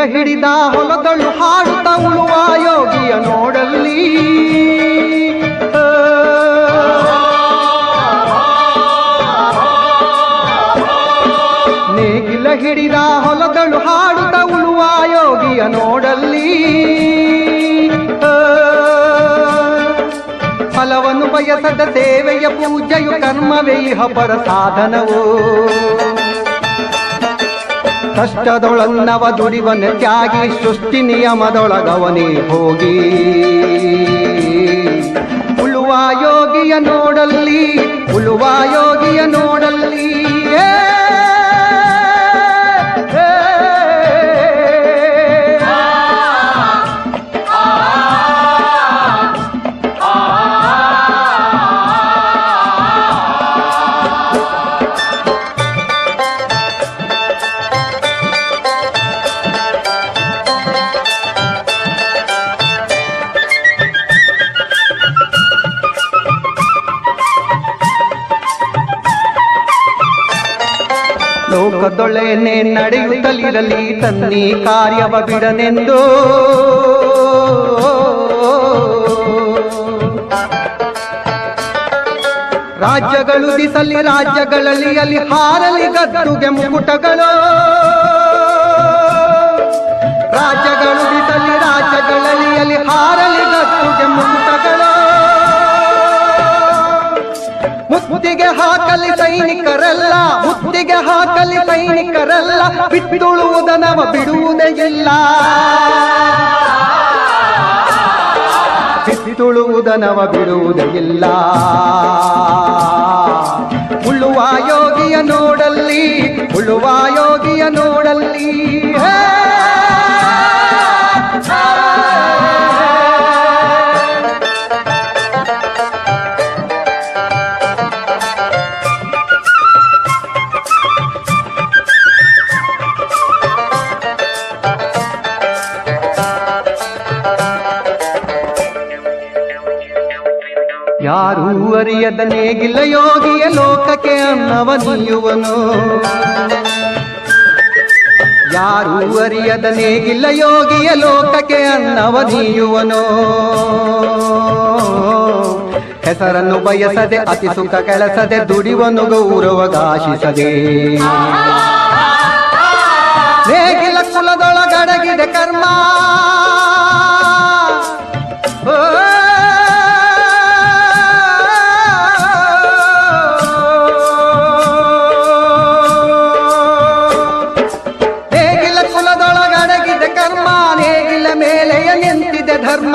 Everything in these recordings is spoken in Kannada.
ಹಿಡಿದ ಹೊಲದಳು ಹಾಡುತ್ತ ಉಳುವ ಯೋಗಿಯ ನೋಡಲ್ಲಿ ಆ, ನೇಗಿಲ ಹಿಡಿದ ಹೊಲದಳು ಹಾಡುತ್ತ ಉಳುವ ಯೋಗಿಯ ನೋಡಲ್ಲಿ ಆ, ಫಲವನ್ನು ಬಯಸದ ಸೇವೆಯ ಪೂಜೆಯು ಕರ್ಮವೇ ಇಹ ಪರ ಸಾಧನವು ಕಷ್ಟದೊಳನ್ನವ ದುಡಿವನ ತ್ಯಾಗಿ ಸೃಷ್ಟಿ ನಿಯಮದೊಳಗವನೇ ಹೋಗಿ ಉಳುವ ಯೋಗಿಯ ನೋಡಲ್ಲಿ ಉಳುವ ಯೋಗಿಯ ನೋಡಲ್ಲಿ ಏ, ಏ, ಲೋಕದೊಳೆನೆ ನಡೆಯುತ್ತಲಿರಲಿ ತನ್ನಿ ಕಾರ್ಯವ ಬಿಡನೆಂದು ರಾಜ್ಯಗಳು ದಿಸಲಿ ರಾಜ್ಯಗಳಲ್ಲಿ ಅಲ್ಲಿ ಹಾರಲಿ ಗದ್ದುಗೆ ಮುಕುಟಗಳು ರಾಜ್ಯಗಳು ದಿಸಲಿ ರಾಜ್ಯಗಳಲ್ಲಿ ಅಲ್ಲಿ ಹಾರಲಿ ಗದ್ದುಗೆ ಮುಕುಟಗಳು ಮುತ್ತಿಗೆ ಹಾಕಲಿ ಸೈನಿಕರೆಲ್ಲ ಮುತ್ತಿಗೆ ಹಾಕಲಿ ಸೈನಿಕರೆಲ್ಲ ಬಿಟ್ಟುಳುವುದನವ ಬಿಡುವುದೇ ಇಲ್ಲ ಬಿಟ್ಟುಳುವುದನವ ಬಿಡುವುದೇ ಇಲ್ಲ ಉಳುವ ಯೋಗಿಯ ನೋಡಲ್ಲಿ ಉಳುವ ಯೋಗಿಯ ನೋಡಲ್ಲಿ ಹೇ! ಯಾರೂ ಅರಿಯದ ನೇಗಿಲ ಯೋಗಿಯ ಲೋಕಕ್ಕೆ ಅನ್ನವ ನೀಯುವನು ಯಾರೂ ಅರಿಯದ ನೇಗಿಲ ಯೋಗಿಯ ಲೋಕಕ್ಕೆ ಅನ್ನವ ನೀಯುವನು ಹೆಸರನ್ನು ಬಯಸದೆ ಅತಿ ಸುಖ ಕೆಲಸದೆ ದುಡಿವನು ಗೌರವಗಾಶಿಸದೆ ನೇಗಿಲ ಕುಲದೊಳಗಡಗಿದೆ ಕರ್ಮ ಓ ನೇಗಿಲ ಕುಲದೊಳಗಡಗಿದೆ ಕರ್ಮ ನೇಗಿಲ ಮೇಲೆಯ ನಿಂತಿದೆ ಧರ್ಮ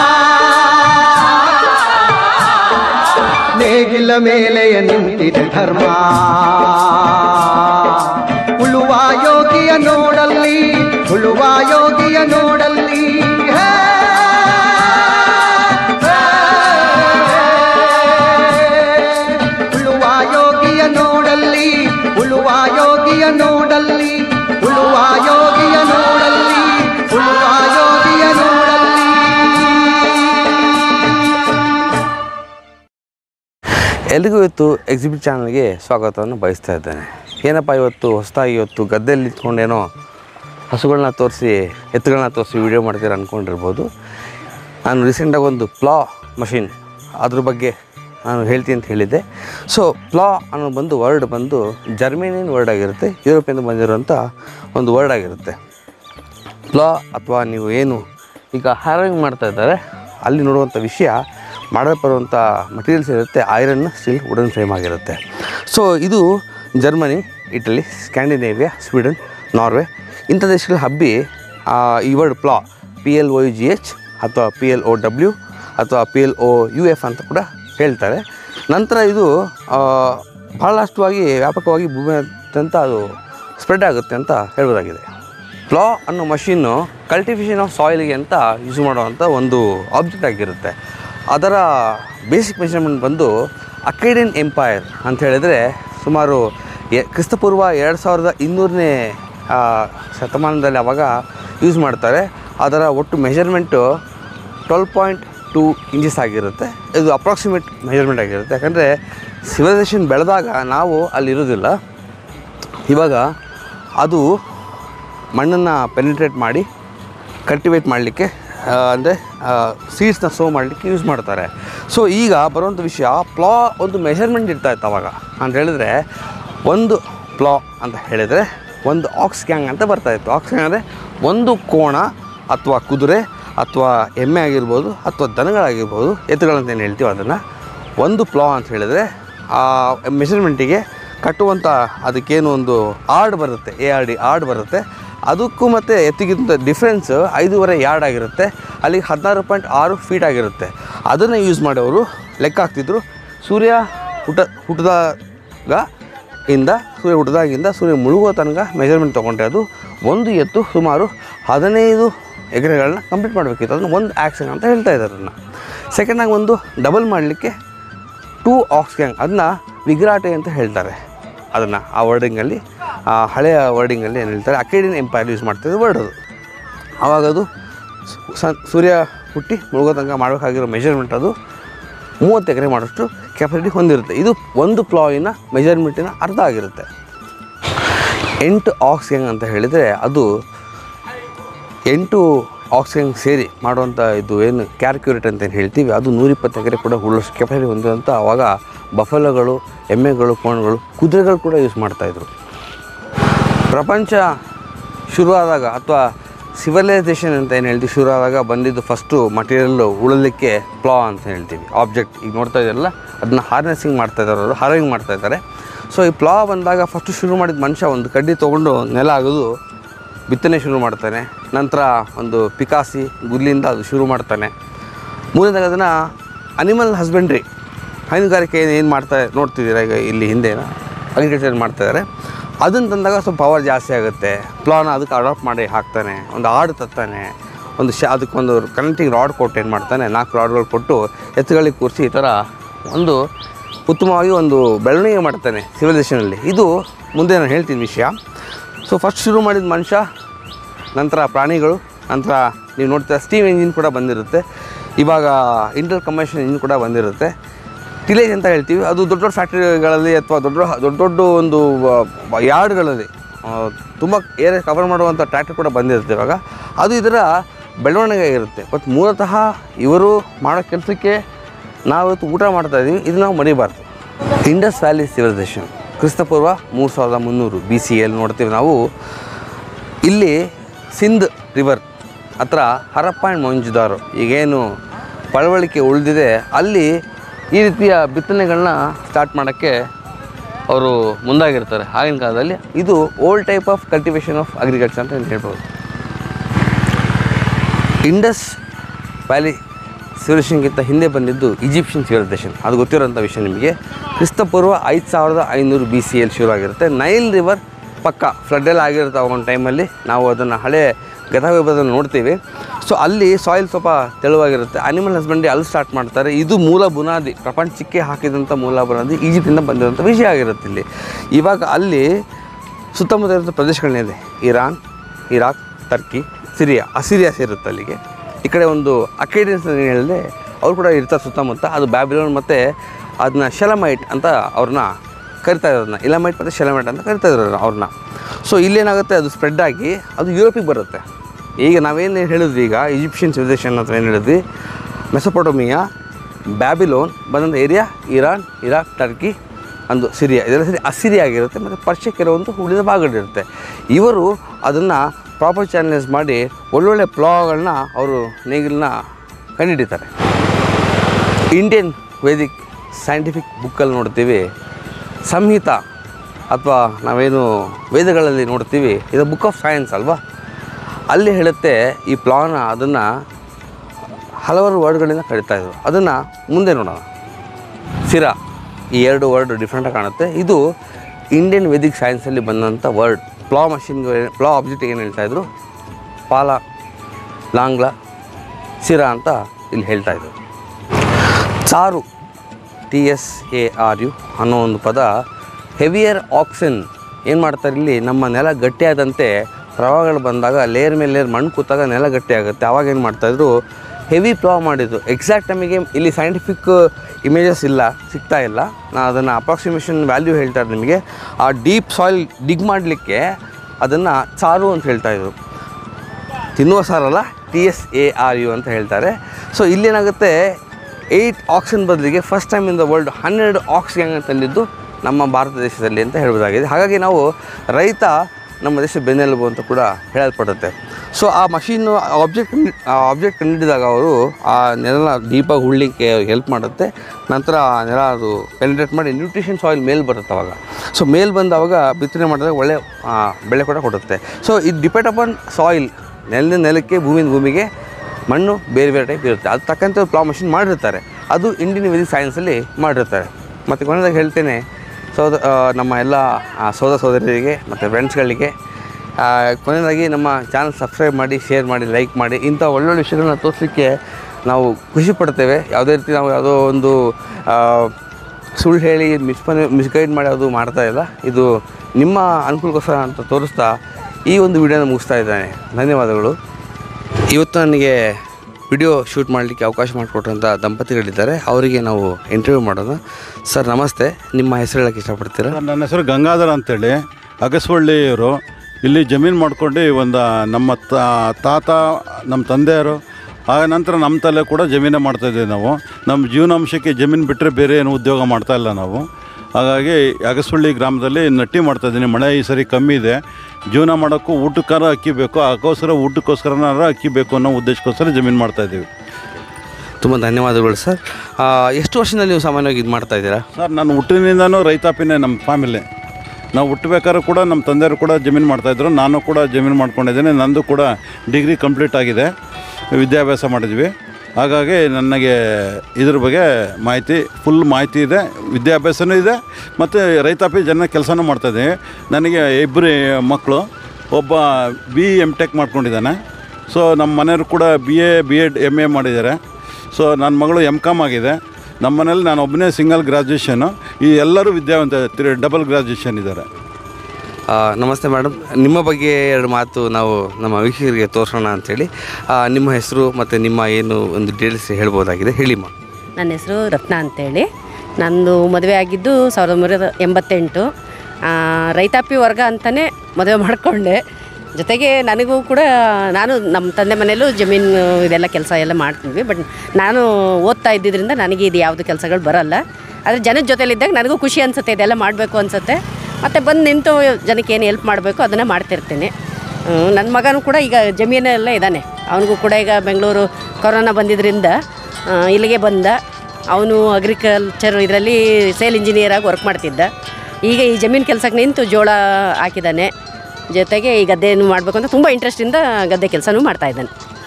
ನೇಗಿಲ ಮೇಲೆಯ ನಿಂತಿದೆ ಧರ್ಮ ಉಳುವ ಯೋಗಿಯ ನೋಡಲ್ಲಿ ಉಳುವ ಯೋಗಿಯ ನೋಡಲ್ಲಿ ಹೇ! ಉಳುವ ಯೋಗಿಯ ನೋಡಲ್ಲಿ ಉಳುವ ಯೋಗಿಯ ನೋಡಲ್ಲಿ ಉಳುವ ಯೋಗಿಯ ನೋಡಲ್ಲಿ ಉಳುವ ಯೋಗಿಯ ನೋಡಲ್ಲಿ ಎಲ್ರಿಗೂ ಇವತ್ತು ಎಕ್ಸಿಬಿಟ್ ಚಾನಲ್ಗೆ ಸ್ವಾಗತವನ್ನು ಬಯಸ್ತಾ ಇದ್ದೇನೆ ಏನಪ್ಪ ಇವತ್ತು ಹೊಸದಾಗಿ ಇವತ್ತು ಗದ್ದೆಯಲ್ಲಿ ನಿಂತ್ಕೊಂಡೇನೋ ಹಸುಗಳನ್ನ ತೋರಿಸಿ ಎತ್ತುಗಳನ್ನ ತೋರಿಸಿ ವಿಡಿಯೋ ಮಾಡ್ತೀರ ಅಂದ್ಕೊಂಡಿರ್ಬೋದು ನಾನು ರೀಸೆಂಟಾಗಿ ಒಂದು ಪ್ಲಾ ಮಷಿನ್ ಅದ್ರ ಬಗ್ಗೆ ನಾನು ಹೇಳ್ತೀನಿ ಅಂತ ಹೇಳಿದ್ದೆ ಸೊ ಪ್ಲಾ ಅನ್ನೋ ಬಂದು ವರ್ಡ್ ಬಂದು ಜರ್ಮೇನಿಯನ್ ವರ್ಡ್ ಆಗಿರುತ್ತೆ ಯುರೋಪಿಂದ ಬಂದಿರುವಂಥ ಒಂದು ವರ್ಡ್ ಆಗಿರುತ್ತೆ ಪ್ಲಾ ಅಥವಾ ನೀವು ಏನು ಈಗ ಹ್ಯಾರಿಂಗ್ ಮಾಡ್ತಾ ಇದ್ದಾರೆ ಅಲ್ಲಿ ನೋಡುವಂಥ ವಿಷಯ ಮಾಡಲ್ಪಡುವಂಥ ಮಟೀರಿಯಲ್ಸ್ ಇರುತ್ತೆ ಐರನ್ ಸ್ಟೀಲ್ ವುಡನ್ ಫ್ರೇಮ್ ಆಗಿರುತ್ತೆ ಸೊ ಇದು Germany Italy Scandinavia Sweden Norway ಇಂಥ ದೇಶಗಳ ಹಬ್ಬಿ ಆ, ಈ ವರ್ಡ್ ಪ್ಲಾ P L O G H ಅಥವಾ ಪಿ ಎಲ್ ಒ ಡಬ್ಲ್ಯೂ ಅಥವಾ P L O U F ಅಂತ ಕೂಡ ಹೇಳ್ತಾರೆ ನಂತರ ಇದು ಆ, ಬಹಳಷ್ಟವಾಗಿ ವ್ಯಾಪಕವಾಗಿ ಭೂಮಿಯಾದ್ಯಂತ ಅದು ಸ್ಪ್ರೆಡ್ ಆಗುತ್ತೆ ಅಂತ ಹೇಳ್ಬೋದಾಗಿದೆ ಪ್ಲಾ ಅನ್ನೋ ಮಷೀನು ಕಲ್ಟಿವೇಷನ್ ಆಫ್ ಸಾಯಿಲಿಗೆ ಅಂತ ಯೂಸ್ ಮಾಡುವಂಥ ಒಂದು ಆಬ್ಜೆಕ್ಟ್ ಆಗಿರುತ್ತೆ ಅದರ ಬೇಸಿಕ್ ಮೆಷರ್ಮೆಂಟ್ ಬಂದು ಅಕೇಡಿಯನ್ ಎಂಪೈರ್ ಅಂತ ಹೇಳಿದರೆ ಸುಮಾರು ಎ- ಕ್ರಿಸ್ತಪೂರ್ವ ಎರಡು ಸಾವಿರದ ಇನ್ನೂರನೇ ಆ, ಶತಮಾನದಲ್ಲಿ ಅವಾಗ ಯೂಸ್ ಮಾಡ್ತಾರೆ ಅದರ ಒಟ್ಟು measurement twelve point two inches ಆಗಿರುತ್ತೆ ಇದು ಅಪ್ರಾಕ್ಸಿಮೇಟ್ ಮೆಷರ್ಮೆಂಟ್ ಆಗಿರುತ್ತೆ ಯಾಕಂದರೆ ಸಿವಿಲೈಸೇಷನ್ ಬೆಳೆದಾಗ ನಾವು ಅಲ್ಲಿರೋದಿಲ್ಲ ಇವಾಗ ಅದು ಮಣ್ಣನ್ನು ಪೆನಿಟ್ರೇಟ್ ಮಾಡಿ ಕಲ್ಟಿವೇಟ್ ಮಾಡಲಿಕ್ಕೆ ಅಂದರೆ ಸೀಡ್ಸ್ನ ಸೋ ಮಾಡಲಿಕ್ಕೆ ಯೂಸ್ ಮಾಡ್ತಾರೆ ಸೊ ಈಗ ಬರುವಂಥ ವಿಷಯ ಪ್ಲಾ ಒಂದು ಮೆಷರ್ಮೆಂಟ್ ಇರ್ತಾ ಇತ್ತು ಅವಾಗ ಅಂತ ಹೇಳಿದ್ರೆ ಒಂದು ಪ್ಲಾ ಅಂತ ಹೇಳಿದರೆ ಒಂದು ಆಕ್ಸ್ ಗ್ಯಾಂಗ್ ಅಂತ ಬರ್ತಾ ಇತ್ತು ಆಕ್ಸ್ ಗ್ಯಾಂಗ್ ಅಂದರೆ ಒಂದು ಕೋಣ ಅಥವಾ ಕುದುರೆ ಅಥವಾ ಎಮ್ಮೆ ಆಗಿರ್ಬೋದು ಅಥವಾ ದನಗಳಾಗಿರ್ಬೋದು ಎತ್ತುಗಳಂತ ಏನು ಹೇಳ್ತೀವಿ ಅದನ್ನು ಒಂದು ಪ್ಲಾ ಅಂತ ಹೇಳಿದರೆ ಆ ಮೆಷರ್ಮೆಂಟಿಗೆ ಕಟ್ಟುವಂಥ ಅದಕ್ಕೇನು ಒಂದು ಆರ್ಡ್ ಬರುತ್ತೆ ಎ ಆರ್ ಡಿ ಆರ್ಡ್ ಬರುತ್ತೆ ಅದಕ್ಕೂ ಮತ್ತು ಎತ್ತಿಗಿಂತ ಡಿಫ್ರೆನ್ಸ್ ಐದೂವರೆ ಯಾರ್ಡ್ ಆಗಿರುತ್ತೆ ಅಲ್ಲಿಗೆ ಹದಿನಾರು ಪಾಯಿಂಟ್ ಆರು ಫೀಟ್ ಆಗಿರುತ್ತೆ ಅದನ್ನು ಯೂಸ್ ಮಾಡಿ ಅವರು ಲೆಕ್ಕ ಹಾಕ್ತಿದ್ರು ಸೂರ್ಯ ಹುಟ್ಟ ಹುಟ್ಟಿದಾಗ ಇಂದ ಸೂರ್ಯ ಹುಟ್ಟಿದಾಗಿಂದ ಸೂರ್ಯ ಮುಳುಗುವ ತನಕ ಮೆಜರ್ಮೆಂಟ್ ತೊಗೊಂಡ್ರೆ ಅದು ಒಂದು ಎತ್ತು ಸುಮಾರು ಹದಿನೈದು ಎಕರೆಗಳನ್ನ ಕಂಪ್ಲೀಟ್ ಮಾಡಬೇಕಿತ್ತು ಅದನ್ನು ಒಂದು ಆ್ಯಕ್ಷನ್ ಅಂತ ಹೇಳ್ತಾ ಇದ್ದಾರೆ ಅದನ್ನು ಸೆಕೆಂಡಾಗಿ ಒಂದು ಡಬಲ್ ಮಾಡಲಿಕ್ಕೆ ಟೂ ಆಕ್ಸ್ ಗ್ಯಾಂಗ್ ಅದನ್ನ ವಿಗ್ರಾಟೆ ಅಂತ ಹೇಳ್ತಾರೆ ಅದನ್ನು ಆ ವರ್ಡಿಂಗಲ್ಲಿ ಆ ಹಳೆಯ ವರ್ಡಿಂಗಲ್ಲಿ ಏನು ಹೇಳ್ತಾರೆ ಅಕೇಡಿಯನ್ ಎಂಪೈರ್ ಯೂಸ್ ಮಾಡ್ತಿದ್ದು ವರ್ಡ್ ಅದು ಆವಾಗ ಅದು ಸ ಸೂರ್ಯ ಹುಟ್ಟಿ ಮುಳುಗೋ ತನಕ ಮಾಡಬೇಕಾಗಿರೋ ಮೆಜರ್ಮೆಂಟ್ ಅದು ಮೂವತ್ತು ಎಕರೆ ಮಾಡೋಷ್ಟು ಕೆಪಾಸಿಟಿ ಹೊಂದಿರುತ್ತೆ ಇದು ಒಂದು ಪ್ಲಾಯಿನ ಮೆಜರ್ಮೆಂಟಿನ ಅರ್ಧ ಆಗಿರುತ್ತೆ ಎಂಟು ಆಕ್ಸ್ ಗ್ಯಾಂಗ್ ಅಂತ ಹೇಳಿದರೆ ಅದು ಎಂಟು ಆಕ್ಸಿಜನ್ ಸೇರಿ ಮಾಡುವಂಥ ಇದು ಏನು ಕ್ಯಾಲ್ಕ್ಯುಲೇಟ್ ಅಂತ ಏನು ಹೇಳ್ತೀವಿ ಅದು ನೂರಿಪ್ಪತ್ತು ಎಕರೆ ಕೂಡ ಉಳ್ಳಷ್ಟು ಕೆಪಾಸಿಟಿ ಹೊಂದಿರುವಂಥ ಆವಾಗ ಬಫಲೋಗಳು ಎಮ್ಮೆಗಳು ಕೋಣಗಳು ಕುದುರೆಗಳು ಕೂಡ ಯೂಸ್ ಮಾಡ್ತಾಯಿದ್ರು ಪ್ರಪಂಚ ಶುರುವಾದಾಗ ಅಥವಾ ಸಿವಿಲೈಸೇಷನ್ ಅಂತ ಏನು ಹೇಳ್ತೀವಿ ಶುರು ಆದಾಗ ಬಂದಿದ್ದು ಫಸ್ಟು ಮಟೀರಿಯಲ್ಲು ಉಳಲಿಕ್ಕೆ ಪ್ಲಾ ಅಂತ ಹೇಳ್ತೀವಿ ಆಬ್ಜೆಕ್ಟ್ ಈಗ ನೋಡ್ತಾ ಇದ್ದಾರಲ್ಲ ಅದನ್ನ ಹಾರ್ನೆಸಿಂಗ್ ಮಾಡ್ತಾ ಇದ್ದಾರೆ ಅವರು ಹಾರ್ವಿಂಗ್ ಮಾಡ್ತಾ ಇದ್ದಾರೆ ಸೊ ಈ ಪ್ಲಾ ಬಂದಾಗ ಫಸ್ಟು ಶುರು ಮಾಡಿದ ಮನುಷ್ಯ ಒಂದು ಕಡ್ಡಿ ತೊಗೊಂಡು ನೆಲ ಆಗೋದು ಬಿತ್ತನೆ ಶುರು ಮಾಡ್ತಾನೆ ನಂತರ ಒಂದು ಪಿಕಾಸಿ ಗುದ್ಲಿಂದ ಅದು ಶುರು ಮಾಡ್ತಾನೆ ಮೂರನೇದಾಗ ಅದನ್ನು ಅನಿಮಲ್ ಹಸ್ಬೆಂಡ್ರಿ ಹೈನುಗಾರಿಕೆ ಏನು ಮಾಡ್ತಾ ನೋಡ್ತಿದ್ದೀರಾ ಈಗ ಇಲ್ಲಿ ಹಿಂದೆನ ಅಗ್ರಿಕಲ್ಚರ್ ಮಾಡ್ತಾಯಿದ್ದಾರೆ ಅದನ್ನು ತಂದಾಗ ಸ್ವಲ್ಪ ಪವರ್ ಜಾಸ್ತಿ ಆಗುತ್ತೆ ಪ್ಲಾನ್ ಅದಕ್ಕೆ ಅಡಾಪ್ಟ್ ಮಾಡಿ ಹಾಕ್ತಾನೆ ಒಂದು ಆಡು ತತ್ತಾನೆ ಒಂದು ಶಾ ಅದಕ್ಕೊಂದು ಕನೆಕ್ಟಿಂಗ್ ರಾಡ್ ಕೊಟ್ಟು ಏನು ಮಾಡ್ತಾನೆ ನಾಲ್ಕು ರಾಡ್ಗಳು ಕೊಟ್ಟು ಎತ್ತುಗಳಿಗೆ ಕೂರಿಸಿ ಈ ಥರ ಒಂದು ಉತ್ತಮವಾಗಿ ಒಂದು ಬೆಳವಣಿಗೆ ಮಾಡ್ತಾನೆ ಸಿವಿಲೈಸೇಷನಲ್ಲಿ ಇದು ಮುಂದೆ ನಾನು ಹೇಳ್ತೀನಿ ವಿಷಯ ಸೊ ಫಸ್ಟ್ ಶುರು ಮಾಡಿದ ಮನುಷ್ಯ ನಂತರ ಪ್ರಾಣಿಗಳು ನಂತರ ನೀವು ನೋಡ್ತೀರ ಸ್ಟೀಮ್ ಇಂಜಿನ್ ಕೂಡ ಬಂದಿರುತ್ತೆ ಇವಾಗ ಇಂಟರ್ ಕಂಬಷನ್ ಇಂಜಿನ್ ಕೂಡ ಬಂದಿರುತ್ತೆ ಟಿಲೇಜ್ ಅಂತ ಹೇಳ್ತೀವಿ ಅದು ದೊಡ್ಡ ದೊಡ್ಡ ಫ್ಯಾಕ್ಟ್ರಿಗಳಲ್ಲಿ ಅಥವಾ ದೊಡ್ಡ ದೊಡ್ಡ ದೊಡ್ಡ ಒಂದು ವ- ಯಾರ್ಡ್ಗಳಲ್ಲಿ ತುಂಬ ಏರಿಯಾ ಕವರ್ ಮಾಡುವಂಥ ಟ್ರ್ಯಾಕ್ಟರ್ ಕೂಡ ಬಂದಿರುತ್ತೆ ಇವಾಗ ಅದು ಇದರ ಬೆಳವಣಿಗೆ ಇರುತ್ತೆ ಬಟ್ ಮೂಲತಃ ಇವರು ಮಾಡೋ ಕೆಲಸಕ್ಕೆ ನಾವಿವತ್ತು ಊಟ ಮಾಡ್ತಾ ಇದ್ದೀವಿ ಇದು ನಾವು ಮರಿಬಾರ್ದು ಇಂಡಸ್ ವ್ಯಾಲಿ ಸಿವಿಲೈಸೇಷನ್ ಕ್ರಿಸ್ತಪೂರ್ವ ಮೂರು ಸಾವಿರದ ಮುನ್ನೂರು ಬಿ ಸಿ ಎಲ್ಲಿ ನೋಡ್ತೀವಿ ನಾವು ಇಲ್ಲಿ ಸಿಂಧ್ ರಿವರ್ ಹತ್ರ ಹರಪ್ಪ ಆ್ಯಂಡ್ ಮೊಂಜುದಾರು ಈಗೇನು ಪಳವಳಿಕೆ ಉಳಿದಿದೆ ಅಲ್ಲಿ ಈ ರೀತಿಯ ಬಿತ್ತನೆಗಳನ್ನ ಸ್ಟಾರ್ಟ್ ಮಾಡೋಕ್ಕೆ ಅವರು ಮುಂದಾಗಿರ್ತಾರೆ ಆಗಿನ ಕಾಲದಲ್ಲಿ ಇದು old type of cultivation of agriculture ಅಂತ ಹೇಳ್ಬೋದು ಇಂಡಸ್ ವ್ಯಾಲಿ ಸಿವಿಲೈಸೇಷನ್ಗಿಂತ ಹಿಂದೆ ಬಂದಿದ್ದು ಈಜಿಪ್ಷಿಯನ್ ಸಿವಿಲೈಸೇಷನ್ ಅದು ಗೊತ್ತಿರೋಂಥ ವಿಷಯ ನಿಮಗೆ ಕ್ರಿಸ್ತಪೂರ್ವ ಐದು ಸಾವಿರದ ಐನೂರು ಬಿ ಸಿ ಎಲ್ ಶುರುವಾಗಿರುತ್ತೆ ನೈಲ್ ರಿವರ್ ಪಕ್ಕ ಫ್ಲಡ್ಡೆಲ್ಲ ಆಗಿರುತ್ತೆ ಆ ಒಂದು ಟೈಮಲ್ಲಿ ನಾವು ಅದನ್ನು ಹಳೆ ಗತವೈಭವದಲ್ಲಿ ನೋಡ್ತೀವಿ ಸೊ ಅಲ್ಲಿ ಸಾಯಿಲ್ ಸ್ವಲ್ಪ ತೆಳುವಾಗಿರುತ್ತೆ ಅನಿಮಲ್ ಹಸ್ಬೆಂಡ್ರಿ ಅಲ್ಲಿ ಸ್ಟಾರ್ಟ್ ಮಾಡ್ತಾರೆ ಇದು ಮೂಲ ಬುನಾದಿ ಪ್ರಪಂಚಕ್ಕೆ ಹಾಕಿದಂಥ ಮೂಲ ಬುನಾದಿ ಈಜಿಪ್ಟಿಂದ ಬಂದಿರೋಂಥ ವಿಷಯ ಆಗಿರುತ್ತೆ ಇಲ್ಲಿ ಇವಾಗ ಅಲ್ಲಿ ಸುತ್ತಮುತ್ತ ಇರೋ ಪ್ರದೇಶಗಳನ್ನಿದೆ Iran Iraq Turkey Syria Assyria ಸೇರುತ್ತೆ ಅಲ್ಲಿಗೆ ಈ ಕಡೆ ಒಂದು ಅಕೇಡಿಯನ್ಸ್ ಏನು ಹೇಳಿದೆ ಅವ್ರು ಕೂಡ ಇರ್ತಾರೆ ಸುತ್ತಮುತ್ತ ಅದು ಬ್ಯಾಬಿಲೋನ್ ಮತ್ತು ಅದನ್ನ ಶೆಲಮೈಟ್ ಅಂತ ಅವ್ರನ್ನ ಕರಿತಾ ಇರೋದನ್ನ ಇಲಮೈಟ್ ಮತ್ತು ಶೆಲಮೈಟ್ ಅಂತ ಕರಿತಾ ಇದ್ರು ಅವ್ರನ್ನ ಸೊ ಇಲ್ಲೇನಾಗುತ್ತೆ ಅದು ಸ್ಪ್ರೆಡ್ ಆಗಿ ಅದು ಯುರೋಪಿಗೆ ಬರುತ್ತೆ ಈಗ ನಾವೇನು ಹೇಳಿದ್ವಿ ಈಗ ಈಜಿಪ್ಷಿಯನ್ ಸಿವಿಲೈಸೇಷನ್ ಅಂತ ಏನು ಹೇಳಿದ್ವಿ ಮೆಸೊಪೊಟೋಮಿಯಾ ಬ್ಯಾಬಿಲೋನ್ ಬಂದಂಥ ಏರಿಯಾ ಇರಾನ್ ಇರಾಕ್ ಟರ್ಕಿ ಒಂದು ಸಿರಿಯಾ ಇದೆಲ್ಲ ಸರಿ ಅಸಿರಿಯಾ ಆಗಿರುತ್ತೆ ಮತ್ತು ಪರ್ಷೆ ಕೆಲವೊಂದು ಉಳಿದ ಭಾಗಗಳಿರುತ್ತೆ ಇವರು ಅದನ್ನು ಪ್ರಾಪರ್ ಚಾನಲೈಸ್ ಮಾಡಿ ಒಳ್ಳೊಳ್ಳೆ ಪ್ಲಾಗಳನ್ನ ಅವರು ನೇಗಿಲನ್ನ ಕಂಡುಹಿಡಿತಾರೆ ಇಂಡಿಯನ್ ವೇದಿಕ್ ಸೈಂಟಿಫಿಕ್ ಬುಕ್ಕಲ್ಲಿ ನೋಡ್ತೀವಿ ಸಂಹಿತ ಅಥವಾ ನಾವೇನು ವೇದಗಳಲ್ಲಿ ನೋಡ್ತೀವಿ ಇದು ಬುಕ್ ಆಫ್ ಸೈನ್ಸ್ ಅಲ್ವಾ ಅಲ್ಲಿ ಹೇಳುತ್ತೆ ಈ ಪ್ಲಾನ ಅದನ್ನು ಹಲವಾರು ವರ್ಡ್ಗಳಿಂದ ಕರಿತಾ ಇದ್ರು ಅದನ್ನು ಮುಂದೆ ನೋಡೋಣ ಸಿರಾ ಈ ಎರಡು ವರ್ಡ್ ಡಿಫ್ರೆಂಟಾಗಿ ಕಾಣುತ್ತೆ ಇದು ಇಂಡಿಯನ್ ವೇದಿಕ್ ಸೈನ್ಸಲ್ಲಿ ಬಂದಂಥ ವರ್ಡ್ ಪ್ಲಾ ಮಷಿನ್ಗೆ ಪ್ಲಾ ಆಬ್ಜೆಕ್ಟ್ ಏನು ಹೇಳ್ತಾ ಇದ್ರು ಪಾಲ ಲಾಂಗ್ಲ ಸಿರಾ ಅಂತ ಇಲ್ಲಿ ಹೇಳ್ತಾ ಇದ್ರು ಚಾರು T S A R U ಅನ್ನೋ ಒಂದು ಪದ ಹೆವಿಯರ್ ಆಕ್ಸಿನ್ ಏನು ಮಾಡ್ತಾರೆ ಇಲ್ಲಿ ನಮ್ಮ ನೆಲ ಗಟ್ಟಿಯಾದಂತೆ ಪ್ರವಾಹಗಳು ಬಂದಾಗ ಲೇಯರ್ ಮೇಲೆ ಲೇಯರ್ ಮಣ್ಣು ಕೂತಾಗ ನೆಲ ಗಟ್ಟಿ ಆಗುತ್ತೆ ಆವಾಗ ಏನು ಮಾಡ್ತಾಯಿದ್ರು ಹೆವಿ ಪ್ಲಾ ಮಾಡಿದ್ದು ಎಕ್ಸಾಕ್ಟ್ ನಮಗೆ ಇಲ್ಲಿ ಸೈಂಟಿಫಿಕ್ ಇಮೇಜಸ್ ಇಲ್ಲ ಸಿಗ್ತಾ ಇಲ್ಲ ನಾನು ಅದನ್ನು ಅಪ್ರಾಕ್ಸಿಮೇಷನ್ ವ್ಯಾಲ್ಯೂ ಹೇಳ್ತಾರೆ ನಿಮಗೆ ಆ ಡೀಪ್ ಸಾಯಿಲ್ ಡಿಗ್ ಮಾಡಲಿಕ್ಕೆ ಅದನ್ನು ಸಾರು ಅಂತ ಹೇಳ್ತಾಯಿದ್ರು ತಿನ್ನುವ ಸಾರಲ್ಲ T S A R U ಅಂತ ಹೇಳ್ತಾರೆ ಸೊ ಇಲ್ಲೇನಾಗುತ್ತೆ ಏಯ್ಟ್ ಆಕ್ಸಿನ್ ಬದಲಿಗೆ first time in the world ಹನ್ನೆರಡು ಆಕ್ಸ್ ಗ್ಯಾಂಗ್ ತಂದಿದ್ದು ನಮ್ಮ ಭಾರತ ದೇಶದಲ್ಲಿ ಅಂತ ಹೇಳ್ಬೋದಾಗಿದೆ ಹಾಗಾಗಿ ನಾವು ರೈತ ನಮ್ಮ ದೇಶ ಬೆನ್ನೆಲುಬು ಅಂತ ಕೂಡ ಹೇಳಲ್ಪಡುತ್ತೆ ಸೊ ಆ ಮಷೀನು ಆಬ್ಜೆಕ್ಟ್ ಆ ಆಬ್ಜೆಕ್ಟ್ ಕಂಡಿಡಿದಾಗ ಅವರು ಆ ನೆಲ ದೀಪ ಉಳ್ಳಿಕ್ಕೆ ಹೆಲ್ಪ್ ಮಾಡುತ್ತೆ ನಂತರ ಆ ನೆಲ ಅದು ಪೆನಿಟ್ರೇಟ್ ಮಾಡಿ ನ್ಯೂಟ್ರಿಷನ್ ಸಾಯಿಲ್ ಮೇಲೆ ಬರುತ್ತೆ ಅವಾಗ ಸೊ ಮೇಲೆ ಬಂದವಾಗ ಬಿತ್ತನೆ ಮಾಡಿದಾಗ ಒಳ್ಳೆ ಆ, ಬೆಳೆ ಕೂಡ ಕೊಡುತ್ತೆ ಸೊ ಇದು ಡಿಪೆಂಡ್ ಅಪಾನ್ ಸಾಯಿಲ್ ನೆಲದ ನೆಲಕ್ಕೆ ಭೂಮಿಯಿಂದ ಭೂಮಿಗೆ ಮಣ್ಣು ಬೇರೆ ಬೇರೆ ಟೈಪ್ ಇರುತ್ತೆ ಅದು ತಕ್ಕಂತೆ ಪ್ಲಾ ಮಷಿನ್ ಮಾಡಿರ್ತಾರೆ ಅದು ಇಂಡಿಯನ್ ವೆದಿಕ್ ಸೈನ್ಸಲ್ಲಿ ಮಾಡಿರ್ತಾರೆ ಮತ್ತು ಕೊನೆಯದಾಗಿ ಹೇಳ್ತೇನೆ ಸೋದ ಆ, ನಮ್ಮ ಎಲ್ಲ ಆ, ಸೋದರ ಸೋದರಿಯರಿಗೆ ಮತ್ತು ಫ್ರೆಂಡ್ಸ್ಗಳಿಗೆ ಆ, ಕೊನೆಯದಾಗಿ ನಮ್ಮ ಚಾನಲ್ ಸಬ್ಸ್ಕ್ರೈಬ್ ಮಾಡಿ ಶೇರ್ ಮಾಡಿ ಲೈಕ್ ಮಾಡಿ ಇಂಥ ಒಳ್ಳೊಳ್ಳೆ ವಿಷಯಗಳನ್ನ ತೋರಿಸಲಿಕ್ಕೆ ನಾವು ಖುಷಿ ಪಡ್ತೇವೆ ಯಾವುದೇ ರೀತಿ ನಾವು ಯಾವುದೋ ಒಂದು ಆ, ಸುಳ್ಳು ಹೇಳಿ ಮಿಸ್ಪನ್ ಮಿಸ್ಗೈಡ್ ಮಾಡಿ ಅದು ಮಾಡ್ತಾ ಇಲ್ಲ ಇದು ನಿಮ್ಮ ಅನುಕೂಲಕ್ಕೋಸ್ಕರ ಅಂತ ತೋರಿಸ್ತಾ ಈ ಒಂದು ವಿಡಿಯೋನ ಮುಗಿಸ್ತಾ ಇದ್ದಾನೆ ಧನ್ಯವಾದಗಳು ಇವತ್ತು ನನಗೆ ವಿಡಿಯೋ ಶೂಟ್ ಮಾಡಲಿಕ್ಕೆ ಅವಕಾಶ ಮಾಡಿಕೊಟ್ರಂಥ ದಂಪತಿಗಳಿದ್ದಾರೆ ಅವರಿಗೆ ನಾವು ಇಂಟರ್ವ್ಯೂ ಮಾಡೋಣ ಸರ್ ನಮಸ್ತೆ ನಿಮ್ಮ ಹೆಸರು ಹೇಳಕ್ಕೆ ಇಷ್ಟಪಡ್ತೀರಾ ಸರ್, ನನ್ನ ಹೆಸರು ಗಂಗಾಧರ ಅಂತೇಳಿ ಅಗಸವಳ್ಳಿಯವರು ಇಲ್ಲಿ ಜಮೀನು ಮಾಡ್ಕೊಂಡು ಒಂದು ನಮ್ಮ ತಾ- ತಾತ ನಮ್ಮ ತಂದೆಯವರು ಆಗ ನಂತರ ನಮ್ಮ ತಲೆ ಕೂಡ ಜಮೀನೇ ಮಾಡ್ತಾಯಿದ್ದೀವಿ ನಾವು ನಮ್ಮ ಜೀವನಾಂಶಕ್ಕೆ ಜಮೀನು ಬಿಟ್ಟರೆ ಬೇರೆ ಏನು ಉದ್ಯೋಗ ಮಾಡ್ತಾ ಇಲ್ಲ ನಾವು ಹಾಗಾಗಿ ಅಗಸವಳ್ಳಿ ಗ್ರಾಮದಲ್ಲಿ ನಟ್ಟಿ ಮಾಡ್ತಾಯಿದ್ದೀನಿ ಮಳೆ ಈ ಸರಿ ಕಮ್ಮಿ ಇದೆ ಜೀವನ ಮಾಡೋಕ್ಕೂ ಊಟಕ್ಕಾರ ಅಕ್ಕಿ ಬೇಕು ಅದಕ್ಕೋಸ್ಕರ ಊಟಕ್ಕೋಸ್ಕರನಾರ ಅಕ್ಕಿ ಬೇಕು ಅನ್ನೋ ಉದ್ದೇಶಕ್ಕೋಸ್ಕರ ಜಮೀನು ಮಾಡ್ತಾಯಿದ್ದೀವಿ ತುಂಬ ಧನ್ಯವಾದಗಳು ಸರ್ ಆ, ಎಷ್ಟು ವರ್ಷದಿಂದ ನೀವು ಸಾಮಾನ್ಯವಾಗಿ ಇದು ಮಾಡ್ತಾ ಇದ್ದೀರಾ ಸರ್ ನಾನು ಹುಟ್ಟಿನಿಂದನೂ ರೈತಾಪಿನೇ ನಮ್ಮ ಫ್ಯಾಮಿಲಿ ನಾವು ಹುಟ್ಟಬೇಕಾದ್ರೂ ಕೂಡ ನಮ್ಮ ತಂದೆಯವರು ಕೂಡ ಜಮೀನು ಮಾಡ್ತಾಯಿದ್ರು ನಾನು ಕೂಡ ಜಮೀನು ಮಾಡ್ಕೊಂಡಿದ್ದೇನೆ ನಂದು ಕೂಡ ಡಿಗ್ರಿ ಕಂಪ್ಲೀಟ್ ಆಗಿದೆ ವಿದ್ಯಾಭ್ಯಾಸ ಮಾಡಿದ್ವಿ ಹಾಗಾಗಿ ನನಗೆ ಇದ್ರ ಬಗ್ಗೆ ಮಾಹಿತಿ ಫುಲ್ ಮಾಹಿತಿ ಇದೆ ವಿದ್ಯಾಭ್ಯಾಸನೂ ಇದೆ ಮತ್ತು ರೈತಾಪಿ ಜನ ಕೆಲಸನೂ ಮಾಡ್ತಾಯಿದ್ದೀನಿ ನನಗೆ ಇಬ್ಬರು ಮಕ್ಕಳು ಒಬ್ಬ ಬಿ ಎಮ್ ಟೆಕ್ ಮಾಡ್ಕೊಂಡಿದ್ದಾನೆ ಸೊ ನಮ್ಮ ಮನೆಯವರು ಕೂಡ B A B Ed M A ಮಾಡಿದ್ದಾರೆ ಸೊ ನನ್ನ ಮಗಳು ಎಮ್ ಕಾಮ್ ಆಗಿದೆ ನಮ್ಮ ಮನೇಲಿ ನಾನು ಒಬ್ಬನೇ ಸಿಂಗಲ್ ಗ್ರ್ಯಾಜುಯೇಷನು ಈ ಎಲ್ಲರೂ ವಿದ್ಯಾವಂತ ತ್ರಿ- ಡಬಲ್ ಗ್ರ್ಯಾಜುಯೇಷನ್ ಇದ್ದಾರೆ ಆ, ನಮಸ್ತೆ ಮೇಡಮ್ ನಿಮ್ಮ ಬಗ್ಗೆ ಎರಡು ಮಾತು ನಾವು ನಮ್ಮ ವೀಕ್ಷಕರಿಗೆ ತೋರಿಸೋಣ ಅಂಥೇಳಿ ಆ, ನಿಮ್ಮ ಹೆಸರು ಮತ್ತು ನಿಮ್ಮ ಏನು ಒಂದು ಡೀಟೇಲ್ಸ್ ಹೇಳ್ಬೋದಾಗಿದೆ ಹೇಳಿಮ್ಮ ನನ್ನ ಹೆಸರು ರತ್ನ ಅಂತೇಳಿ ನಂದು ಮದುವೆ ಆಗಿದ್ದು ಸಾವಿರದ ಒಂಬೈನೂರ ಎಂಬತ್ತೆಂಟು ಆ, ರೈತಾಪಿ ವರ್ಗ ಅಂತಲೇ ಮದುವೆ ಮಾಡಿಕೊಂಡೆ ಜೊತೆಗೆ ನನಗೂ ಕೂಡ ನಾನು ನಮ್ಮ ತಂದೆ ಮನೆಯಲ್ಲೂ ಜಮೀನು ಇದೆಲ್ಲ ಕೆಲಸ ಎಲ್ಲ ಮಾಡ್ತೀವಿ ಬಟ್ ನಾನು ಓದ್ತಾ ಇದ್ದಿದ್ದರಿಂದ ನನಗೆ ಇದು ಯಾವುದು ಕೆಲಸಗಳು ಬರಲ್ಲ ಆದರೆ ಜನದ ಜೊತೆಲಿದ್ದಾಗ ನನಗೂ ಖುಷಿ ಅನಿಸುತ್ತೆ ಇದೆಲ್ಲ ಮಾಡಬೇಕು ಅನಿಸುತ್ತೆ ಮತ್ತು ಬಂದು ನಿಂತು ಜನಕ್ಕೆ ಏನು ಹೆಲ್ಪ್ ಮಾಡಬೇಕು ಅದನ್ನು ಮಾಡ್ತಿರ್ತೀನಿ ಹ್ಮ್, ನನ್ನ ಮಗನೂ ಕೂಡ ಈಗ ಜಮೀನೆಲ್ಲ ಇದ್ದಾನೆ ಅವನಿಗೂ ಕೂಡ ಈಗ ಬೆಂಗಳೂರು ಕೊರೋನಾ ಬಂದಿದ್ದರಿಂದ ಆ, ಇಲ್ಲಿಗೆ ಬಂದ ಅವನು ಅಗ್ರಿಕಲ್ಚರ್ ಇದರಲ್ಲಿ ಸೇಲ್ ಇಂಜಿನಿಯರ್ ಆಗಿ ವರ್ಕ್ ಮಾಡ್ತಿದ್ದ ಈಗ ಈ ಜಮೀನು ಕೆಲಸಕ್ಕೆ ನಿಂತು ಜೋಳ ಹಾಕಿದ್ದಾನೆ ಜೊತೆಗೆ ಈ ಗದ್ದೆಯನ್ನು ಮಾಡಬೇಕು ಅಂತ ತುಂಬ ಇಂಟ್ರೆಸ್ಟಿಂದ ಗದ್ದೆ ಕೆಲಸನೂ ಮಾಡ್ತಾ ಇದ್ದಾನೆ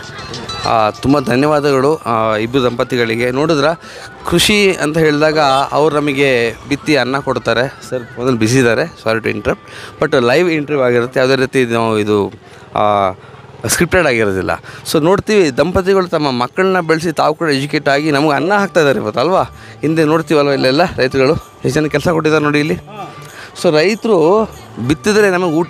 ತುಂಬ ಧನ್ಯವಾದಗಳು ಆ, ಇಬ್ಬರು ದಂಪತಿಗಳಿಗೆ ನೋಡಿದ್ರ ಕೃಷಿ ಅಂತ ಹೇಳಿದಾಗ ಅವ್ರು ನಮಗೆ ಬಿತ್ತಿ ಅನ್ನ ಕೊಡ್ತಾರೆ ಸರ್ ಮೊದಲು ಬಿಸಿ ಇದ್ದಾರೆ sorry to interrupt but live interview ಆಗಿರುತ್ತೆ ಯಾವುದೇ ರೀತಿ ನಾವು ಇದು ಸ್ಕ್ರಿಪ್ಟೆಡ್ ಆಗಿರೋದಿಲ್ಲ ಸೊ ನೋಡ್ತೀವಿ ದಂಪತಿಗಳು ತಮ್ಮ ಮಕ್ಕಳನ್ನ ಬೆಳೆಸಿ ತಾವು ಕೂಡ ಎಜುಕೇಟ್ ಆಗಿ ನಮಗೆ ಅನ್ನ ಹಾಕ್ತಾ ಇದ್ದಾರೆ ಇವತ್ತು ಅಲ್ವಾ ಹಿಂದೆ ನೋಡ್ತೀವಲ್ವ ಇಲ್ಲೆಲ್ಲ ರೈತರುಗಳು ಎಷ್ಟು ಜನ ಕೆಲಸ ಕೊಟ್ಟಿದ್ದಾರೆ ನೋಡಿ ಇಲ್ಲಿ ಸೊ ರೈತರು ಬಿತ್ತಿದ್ರೆ ನಮಗೆ ಊಟ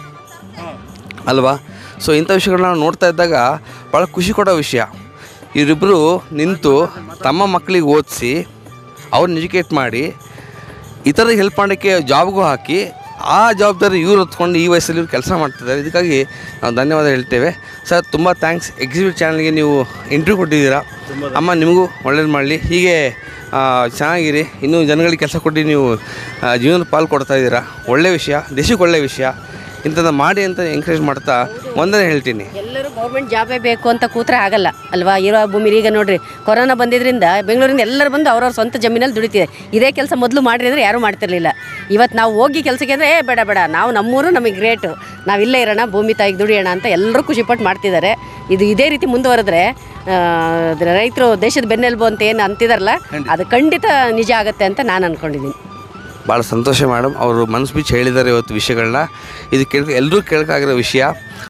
ಅಲ್ವಾ ಸೊ ಇಂಥ ವಿಷಯಗಳನ್ನ ನಾವು ನೋಡ್ತಾ ಇದ್ದಾಗ ಭಾಳ ಖುಷಿ ಕೊಡೋ ವಿಷಯ ಇವರಿಬ್ಬರು ನಿಂತು ತಮ್ಮ ಮಕ್ಕಳಿಗೆ ಓದಿಸಿ ಅವ್ರನ್ನ ಎಜುಕೇಟ್ ಮಾಡಿ ಇತರಿಗೆ ಹೆಲ್ಪ್ ಮಾಡೋಕ್ಕೆ ಜಾಬ್ಗೂ ಹಾಕಿ ಆ ಜವಾಬ್ದಾರಿ ಇವ್ರು ಹೊತ್ಕೊಂಡು ಈ ವಯಸ್ಸಲ್ಲಿ ಇವ್ರು ಕೆಲಸ ಮಾಡ್ತಿದ್ದಾರೆ ಇದಕ್ಕಾಗಿ ನಾವು ಧನ್ಯವಾದ ಹೇಳ್ತೇವೆ ಸರ್ ತುಂಬ ಥ್ಯಾಂಕ್ಸ್ ಎಕ್ಸಿಬಿಟ್ ಚಾನಲ್ಗೆ ನೀವು ಇಂಟರ್ವ್ಯೂ ಕೊಟ್ಟಿದ್ದೀರಾ ಅಮ್ಮ ನಿಮಗೂ ಒಳ್ಳೇದು ಮಾಡಲಿ ಹೀಗೆ ಆ, ಚೆನ್ನಾಗಿರಿ ಇನ್ನೂ ಜನಗಳಿಗೆ ಕೆಲಸ ಕೊಟ್ಟು ನೀವು ಆ, ಜೀವನದ ಪಾಲು ಕೊಡ್ತಾ ಇದ್ದೀರಾ ಒಳ್ಳೆಯ ವಿಷಯ ದೇಶಕ್ಕೆ ಒಳ್ಳೆಯ ವಿಷಯ ಇಂಥದ್ದು ಮಾಡಿ ಅಂತ ಎಂಕರೇಜ್ ಮಾಡ್ತಾ ಒಂದನೇ ಹೇಳ್ತೀನಿ ಎಲ್ಲರೂ ಗೌರ್ಮೆಂಟ್ ಜಾಬೇ ಬೇಕು ಅಂತ ಕೂತ್ರೆ ಆಗಲ್ಲ ಅಲ್ವಾ ಇರೋ ಭೂಮಿ ಈಗ ನೋಡ್ರಿ ಕೊರೋನಾ ಬಂದಿದ್ರಿಂದ ಬೆಂಗಳೂರಿಂದ ಎಲ್ಲರೂ ಬಂದು ಅವ್ರವ್ರ ಸ್ವಂತ ಜಮೀನಲ್ಲಿ ದುಡಿತಿದೆ ಇದೇ ಕೆಲಸ ಮೊದಲು ಮಾಡಿರಿ ಅಂದರೆ ಯಾರೂ ಮಾಡ್ತಿರ್ಲಿಲ್ಲ ಇವತ್ತು ನಾವು ಹೋಗಿ ಕೆಲಸಕ್ಕೆ ಅಂದರೆ ಏ ಬೇಡ ಬೇಡ ನಾವು ನಮ್ಮೂರು ನಮಗೆ ಗ್ರೇಟು ನಾವು ಇಲ್ಲೇ ಇರೋಣ ಭೂಮಿ ತಾಯಿಗೆ ದುಡಿಯೋಣ ಅಂತ ಎಲ್ಲರೂ ಖುಷಿಪಟ್ಟು ಮಾಡ್ತಿದ್ದಾರೆ ಇದು ಇದೇ ರೀತಿ ಮುಂದುವರೆದ್ರೆ ರೈತರು ದೇಶದ ಬೆನ್ನೆಲುಬು ಅಂತ ಏನು ಅಂತಿದಾರಲ್ಲ ಅದು ಖಂಡಿತ ನಿಜ ಆಗುತ್ತೆ ಅಂತ ನಾನು ಅಂದ್ಕೊಂಡಿದ್ದೀನಿ ಭಾಳ ಸಂತೋಷ ಮೇಡಮ್ ಅವರು ಮನಸ್ಸು ಬಿಚ್ಚಿ ಹೇಳಿದ್ದಾರೆ ಇವತ್ತು ವಿಷಯಗಳನ್ನ ಇದು ಕೇಳ್ ಎಲ್ಲರೂ ಕೇಳೋಕ್ಕಾಗಿರೋ ವಿಷಯ